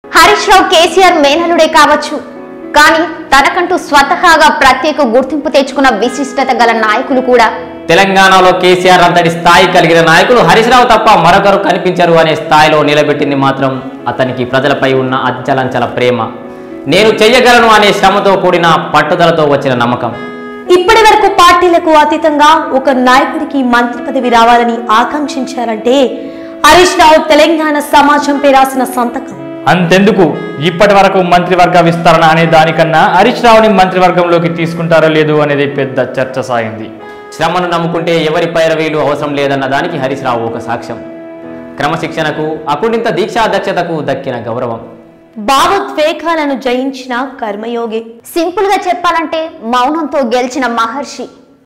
హరీష్ రావు కేసీఆర్ మేనలుడే కావచ్చు కానీ తనకంటూ స్వతహాగా ప్రత్యేక గుర్తింపు తెచ్చుకున్న విశిష్టత గల నాయకులు కూడా తెలంగాణలో కేసీఆర్ అంతటి స్థాయి కలిగిన నాయకులు హరీష్ రావు తప్ప మరొకరు కనిపించరు అనే స్థాయిలో నిలబెట్టింది మాత్రం అతనికి ప్రజలపై ఉన్న అచ్చలంచల ప్రేమ నేను చెయ్యగలను అనే శ్రమతో కూడిన పట్టుదలతో వచ్చిన నమ్మకం ఇప్పటి వరకు పార్టీలకు అతీతంగా ఒక నాయకుడికి మంత్రి పదవి రావాలని ఆకాంక్షించారంటే హరీష్ రావు తెలంగాణ సమాజంపై రాసిన సంతకం అంతెందుకు ఇప్పటి వరకు మంత్రివర్గ విస్తరణ అనే దానికన్నా హరీష్ రావుని మంత్రివర్గంలోకి తీసుకుంటారో లేదు అనేది పెద్ద చర్చ సాగింది శ్రమను నమ్ముకుంటే ఎవరి పైరవీలు అవసరం లేదన్న దానికి హరీష్ రావు ఒక సాక్ష్యం క్రమశిక్షణకు అకుంఠిత దీక్షా దక్షతకు దక్కిన గౌరవం భావోద్వేగాలను జయించిన కర్మయోగి సింపుల్ గా చెప్పాలంటే మౌనంతో గెలిచిన మహర్షి